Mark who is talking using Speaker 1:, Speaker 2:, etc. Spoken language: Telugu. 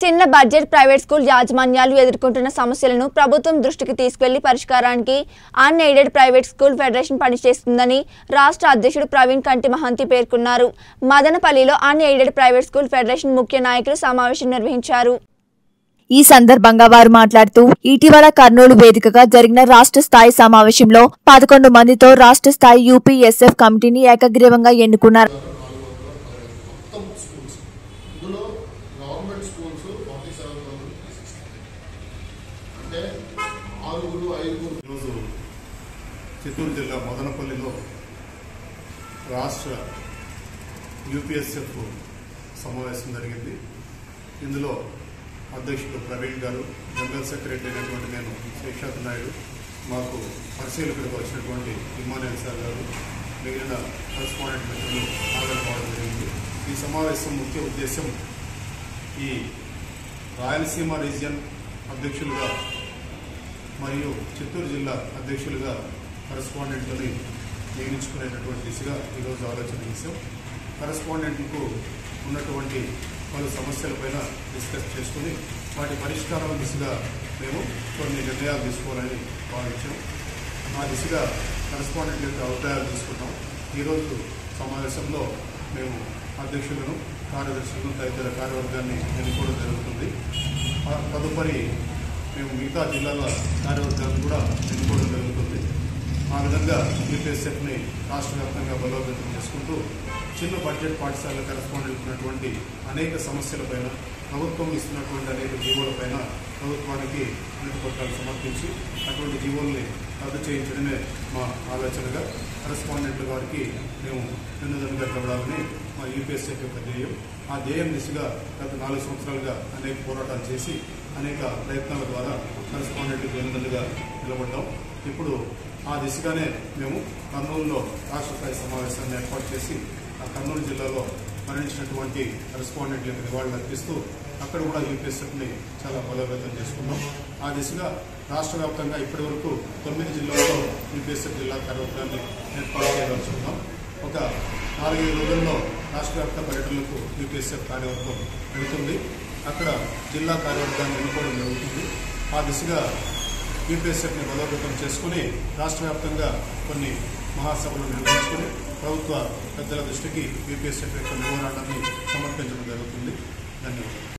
Speaker 1: చిన్న బడ్జెట్ ప్రైవేట్ స్కూల్ యాజమాన్యాలు ఎదుర్కొంటున్న సమస్యలను ప్రభుత్వం దృష్టికి తీసుకెళ్లి పరిష్కారానికి unaided private school federation పనిచేస్తుందని రాష్ట్ర అధ్యక్షుడు ప్రవీణ్ కంటి మహంతి పేర్కొన్నారు మదనపల్లిలో unaided private school federation ముఖ్య నాయకులు సమావేశం నిర్వహించారు
Speaker 2: ఈ సందర్భంగా వారు మాట్లాడుతూ ఇటీవల కర్నూలు వేదికగా జరిగిన రాష్ట్ర స్థాయి సమావేశంలో పదకొండు మందితో రాష్ట్ర స్థాయి యూపీఎస్ఎఫ్ కమిటీని ఏకగ్రీవంగా ఎన్నుకున్నారు
Speaker 3: మొత్తం స్కూల్స్ ఇందులో government schools forty seven thousand అంటే ఆరుగురు ఐదుగురు
Speaker 4: ఈరోజు చిత్తూరు జిల్లా మదనపల్లిలో రాష్ట్ర యూపీఎస్ఎఫ్ సమావేశం జరిగింది ఇందులో అధ్యక్షుడు ప్రవీణ్ గారు జనరల్ సెక్రటరీ అయినటువంటి నేను శేషాద్ నాయుడు మాకు పరిశీలకుడికి వచ్చినటువంటి ఇమానుయల్ సార్ గారు మిగిలిన కరస్పాండెంట్ మిత్రులు హాజరుకోవడం జరిగింది ఈ సమావేశం ముఖ్య ఉద్దేశం ఈ రాయలసీమ రీజియన్ అధ్యక్షులుగా మరియు చిత్తూరు జిల్లా అధ్యక్షులుగా కరస్పాండెంట్లని నియమించుకునేటటువంటి దిశగా ఈరోజు ఆలోచన చేశాం కరస్పాండెంట్లకు ఉన్నటువంటి పలు సమస్యలపైన డిస్కస్ చేసుకుని వాటి పరిష్కారం దిశగా మేము కొన్ని నిర్ణయాలు తీసుకోవాలని భావించాం ఆ దిశగా కరస్పాండెంట్ యొక్క అభిప్రాయాలు తీసుకుంటాం ఈరోజు సమావేశంలో మేము అధ్యక్షులను కార్యదర్శులను తదితర కార్యవర్గాన్ని ఎన్నుకోవడం జరుగుతుంది ఆ తదుపరి మేము మిగతా జిల్లాల కార్యవర్గాలను కూడా ఎన్నుకోవడం జరుగుతుంది ఆ విధంగా యూపీఎస్ఎఫ్ని రాష్ట్ర వ్యాప్తంగా బలోపేతం చేసుకుంటూ చిన్న బడ్జెట్ పాఠశాలల కరెస్పాండెంట్ ఉన్నటువంటి అనేక సమస్యలపైన ప్రభుత్వం ఇస్తున్నటువంటి అనేక జీవోలపైన ప్రభుత్వానికి పత్రాలు సమర్పించి అటువంటి జీవోల్ని రద్దు చేయించడమే మా ఆలోచనగా కరెస్పాండెంట్ గారికి మేము వెన్నుదన్నుగా ఇవ్వడాలని మా యూపీఎస్ఎఫ్ యొక్క ధ్యేయం ఆ ధ్యేయం దిశగా గత నాలుగు సంవత్సరాలుగా అనేక పోరాటాలు చేసి అనేక ప్రయత్నాల ద్వారా కరెస్పాండెంట్ వెన్నుదన్నుగా నిలబడ్డాం ఇప్పుడు ఆ దిశగానే మేము కర్నూలులో రాష్ట్ర స్థాయి సమావేశాన్ని ఏర్పాటు చేసి ఆ కర్నూలు జిల్లాలో మరణించినటువంటి కరెస్పాండెంట్లకు నివాళులు అర్పిస్తూ అక్కడ కూడా యూపీఎస్ఎఫ్ని చాలా బలోపేతం చేసుకున్నాం ఆ దిశగా రాష్ట్ర వ్యాప్తంగా ఇప్పటి వరకు తొమ్మిది జిల్లాల్లో యూపీఎస్ఎఫ్ జిల్లా కార్యవర్గాన్ని ఏర్పాటు చేయదలుచుకున్నాం ఒక నాలుగైదు రోజుల్లో రాష్ట్ర వ్యాప్త పర్యటనలకు యూపీఎస్ఎఫ్ కార్యవర్గం వెళుతుంది అక్కడ జిల్లా కార్యవర్గాన్ని ఎన్నుకోవడం జరుగుతుంది ఆ దిశగా యూపీఎస్ఎఫ్ని బలోపేతం చేసుకుని రాష్ట్ర వ్యాప్తంగా కొన్ని మహాసభలు నిర్వహించుకుని ప్రభుత్వ పెద్దల దృష్టికి యూపీఎస్ఎఫ్ యొక్క మెమోరాండాన్ని సమర్పించడం జరుగుతుంది ధన్యవాదాలు